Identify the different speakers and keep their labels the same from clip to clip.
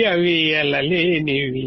Speaker 1: అవి ఎల్లలేనివి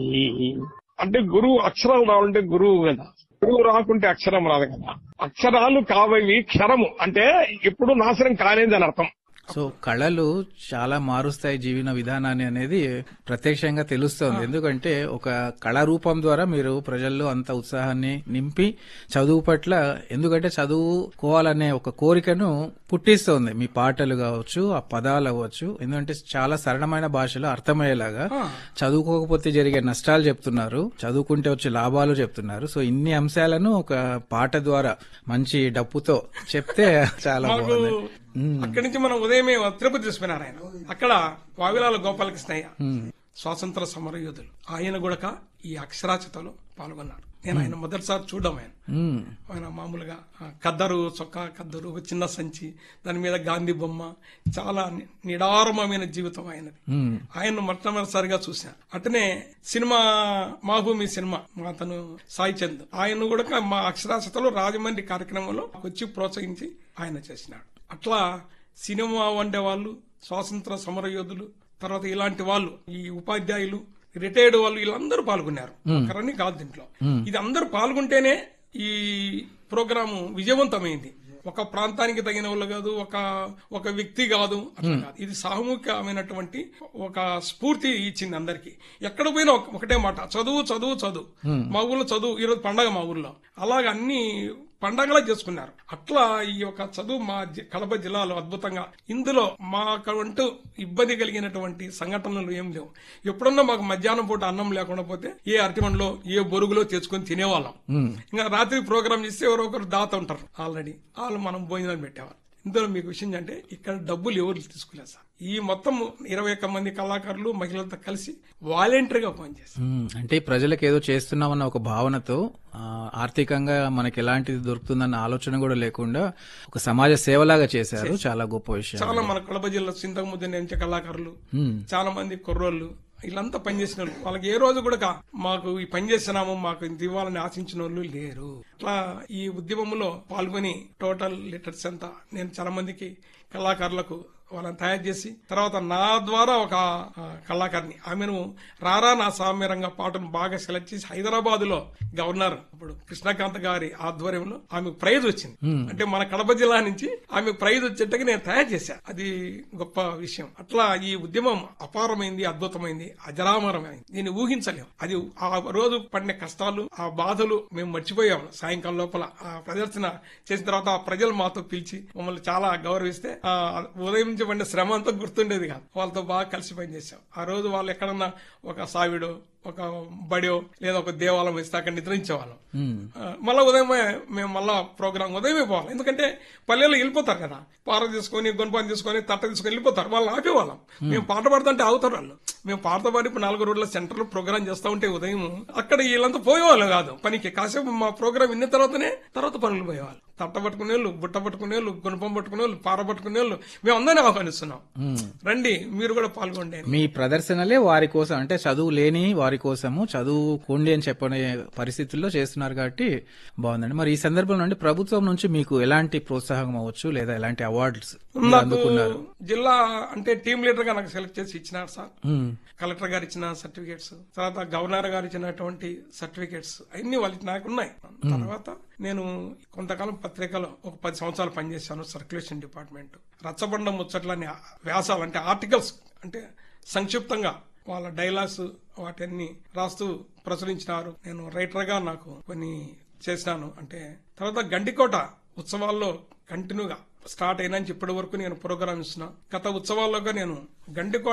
Speaker 1: అంటే గురువు అక్షరాలు రావాలంటే గురువు కదా గురువు రాకుంటే అక్షరం రాదు కదా అక్షరాలు కావవి క్షరము అంటే ఎప్పుడు నాశనం కానేది అని అర్థం
Speaker 2: సో కళలు చాలా మారుస్తాయి జీవన విధానాన్ని అనేది ప్రత్యక్షంగా తెలుస్తోంది ఎందుకంటే ఒక కళారూపం ద్వారా మీరు ప్రజల్లో అంత ఉత్సాహాన్ని నింపి చదువు పట్ల ఎందుకంటే చదువుకోవాలనే ఒక కోరికను పుట్టిస్తోంది మీ పాటలు కావచ్చు ఆ పదాలు అవ్వచ్చు ఎందుకంటే చాలా సరళమైన భాషలో అర్థమయ్యేలాగా చదువుకోకపోతే జరిగే నష్టాలు చెప్తున్నారు చదువుకుంటే వచ్చే లాభాలు చెప్తున్నారు సో ఇన్ని అంశాలను ఒక పాట ద్వారా మంచి డప్పుతో చెప్తే చాలా
Speaker 3: మాకు
Speaker 2: బాగుంది
Speaker 3: అక్కడి నుంచి మనం ఉదయమే తిరుపతి తీసుకున్నారు ఆయన అక్కడ వావిలాల గోపాలకృష్ణయ్య స్వాతంత్ర సమర యోధులు ఆయన కూడా ఈ అక్షరాస్యతలో పాల్గొన్నారు నేను ఆయన మొదటిసారి చూడడం ఆయన
Speaker 2: మ్మ్.
Speaker 3: ఆయన మామూలుగా ఆ, కద్దరు చొక్కా కద్దరు ఒక చిన్న సంచి దాని మీద గాంధీ బొమ్మ చాలా ని- నిడారమైన జీవితం ఆయనది
Speaker 2: మ్మ్.
Speaker 3: ఆయన మొట్టమొదటిసారిగా చూసా అతనే సినిమా మాభూమి సినిమా మా అతను సాయి చంద్ ఆయన కూడా మా అక్షరాస్యతలో రాజమండ్రి కార్యక్రమంలో వచ్చి ప్రోత్సహించి ఆయన చేసినాడు అట్లా సినిమా వండే వాళ్ళు స్వాతంత్ర సమర యోధులు తర్వాత ఇలాంటి వాళ్ళు ఈ ఉపాధ్యాయులు రిటైర్డ్ వాళ్ళు వీళ్ళందరూ పాల్గొన్నారు ఒకరని కాదు దీంట్లో ఇది అందరూ పాల్గొంటేనే ఈ ప్రోగ్రాము విజయవంతమైంది ఒక ప్రాంతానికి తగిన వాళ్ళు కాదు ఒక ఒక వ్యక్తి కాదు అట్లా కాదు ఇది సామూహికమైనటువంటి ఒక స్ఫూర్తి ఇచ్చింది అందరికి ఎక్కడ పోయినా ఒక- ఒకటే మాట చదువు చదువు చదువు మా ఊర్లో చదువు ఈరోజు పండగ మా ఊర్లో అలాగ అన్ని పండగలా చేసుకున్నారు అట్లా ఈ యొక్క చదువు మా జి- కడప జిల్లాలో అద్భుతంగా ఇందులో మాకంటూ ఇబ్బంది కలిగినటువంటి సంఘటనలు ఏం లేవు ఎప్పుడన్నా మాకు మధ్యాహ్నం పూట అన్నం లేకుండా పోతే ఏ అరటిమండలో ఏ బొరుగులో తెచ్చుకొని తినేవాళ్ళం ఇంకా రాత్రి ప్రోగ్రామ్ చేస్తే ఎవరో ఒకరు దాత ఉంటారు ఆల్రెడీ వాళ్ళు మనం భోజనం పెట్టేవాళ్ళం ఇందులో మీకు విషయం అంటే ఇక్కడ డబ్బులు ఎవరు తీసుకోలేదు సార్ ఈ మొత్తం ఇరవై ఒక్క మంది కళాకారులు మహిళలతో కలిసి వాలంటరీగా పనిచేస్తారు
Speaker 2: మ్మ్. అంటే ప్రజలకు ఏదో చేస్తున్నామన్న ఒక భావనతో ఆ, ఆర్థికంగా మనకి ఎలాంటిది దొరుకుతుందన్న ఆలోచన కూడా లేకుండా ఒక సమాజ సేవలాగా చేశారు చాలా గొప్ప విషయం
Speaker 3: చాలా మన కడప జిల్లా చింతకముద్ద నుంచి కళాకారులు చాలా మంది కుర్రోళ్ళు వీళ్ళంతా పనిచేసిన వాళ్ళు వాళ్ళకి ఏ రోజు కూడా కా- మాకు ఈ పని చేస్తున్నాము మాకు ఇంత ఇవ్వాలని ఆశించిన వాళ్ళు లేరు అట్లా ఈ ఉద్యమంలో పాల్గొని టోటల్ లీటర్స్ అంతా నేను చాలా మందికి కళాకారులకు వాళ్ళని తయారు చేసి తర్వాత నా ద్వారా ఒక ఆ, కళాకారిని ఆమెను రారా నా సామ్యరంగా పాటను బాగా సెలెక్ట్ చేసి హైదరాబాద్ లో గవర్నర్ ఇప్పుడు కృష్ణకాంత్ గారి ఆధ్వర్యంలో ఆమె ప్రైజ్ వచ్చింది అంటే మన కడప జిల్లా నుంచి ఆమె ప్రైజ్ వచ్చేట్టుగా నేను తయారు చేశాను అది గొప్ప విషయం అట్లా ఈ ఉద్యమం అపారమైంది అద్భుతమైంది అజరామరమైంది దీన్ని ఊహించలేము అది ఆ రోజు పడిన కష్టాలు ఆ బాధలు మేము మర్చిపోయాము సాయంకాలం లోపల ఆ ప్రదర్శన చేసిన తర్వాత ఆ ప్రజలు మాతో పిలిచి మమ్మల్ని చాలా గౌరవిస్తే ఆ ఉదయం నుంచి పడిన శ్రమ అంతా గుర్తుండేది కాదు వాళ్ళతో బాగా కలిసి పనిచేసాం ఆ రోజు వాళ్ళు ఎక్కడన్నా ఒక సావిడో ఒక బడియో లేదా ఒక దేవాలయం ఇస్తే అక్కడ నిద్రించేవాళ్ళం ఆ, మళ్ళా ఉదయమే మేము మళ్ళా ప్రోగ్రామ్ ఉదయమే పోవాలి ఎందుకంటే పల్లెల్లో వెళ్ళిపోతారు కదా పార తీసుకొని గొనపాన్ తీసుకొని తట్ట తీసుకొని వెళ్ళిపోతారు వాళ్ళని ఆపేవాళ్ళం మేము పాట పాడుతుంటే ఆగుతారు వాళ్ళు మేము పాట పాడి ఇప్పుడు నాలుగు రోడ్ల సెంటర్ లో ప్రోగ్రామ్ చేస్తా ఉంటే ఉదయం అక్కడ వీళ్ళంతా పోయేవాళ్ళు కాదు పనికి కాసేపు మా ప్రోగ్రామ్ విన్న తర్వాతనే తర్వాత పనులు పోయేవాళ్ళు తట్ట పట్టుకునే వాళ్ళు బుట్ట పట్టుకునే వాళ్ళు గుణపం పట్టుకునే వాళ్ళు పార పట్టుకునే వాళ్ళు మేము అందరినీ ఆహ్వానిస్తున్నాం రండి మీరు కూడా పాల్గొండి అని.
Speaker 2: మీ ప్రదర్శనలే వారి కోసం అంటే చదువు లేని వారి కోసము చదువుకోండి అని చెప్పనే పరిస్థితుల్లో చేస్తున్నారు కాబట్టి బాగుందండి మరి ఈ సందర్భంలో నుండి ప్రభుత్వం నుంచి మీకు ఎలాంటి ప్రోత్సాహం అవ్వచ్చు లేదా ఎలాంటి అవార్డ్స్
Speaker 3: నాకు
Speaker 2: అందుకున్నారు
Speaker 3: జిల్లా అంటే టీం లీడర్ గా నాకు సెలెక్ట్ చేసి ఇచ్చినారు సార్
Speaker 2: మ్మ్.
Speaker 3: కలెక్టర్ గారు ఇచ్చిన సర్టిఫికేట్స్ తర్వాత గవర్నర్ గారు ఇచ్చినటువంటి సర్టిఫికేట్స్ అన్ని వాళ్ళకి నాకు ఉన్నాయి తర్వాత నేను కొంతకాలం పత్రికలో ఒక పది సంవత్సరాలు పనిచేశాను సర్క్యులేషన్ డిపార్ట్మెంట్ రచ్చబండ ముచ్చట్లని వ్యాసాలు అంటే ఆర్టికల్స్ అంటే సంక్షిప్తంగా వాళ్ళ డైలాగ్స్ వాటన్ని రాస్తూ ప్రచురించినారు నేను రైటర్ గా నాకు కొన్ని చేసినాను అంటే తర్వాత గండికోట ఉత్సవాల్లో కంటిన్యూగా స్టార్ట్ అయినా ఇప్పటి వరకు నేను ప్రోగ్రామ్ ఇస్తున్నా గత ఉత్సవాల్లోగా నేను గండికోట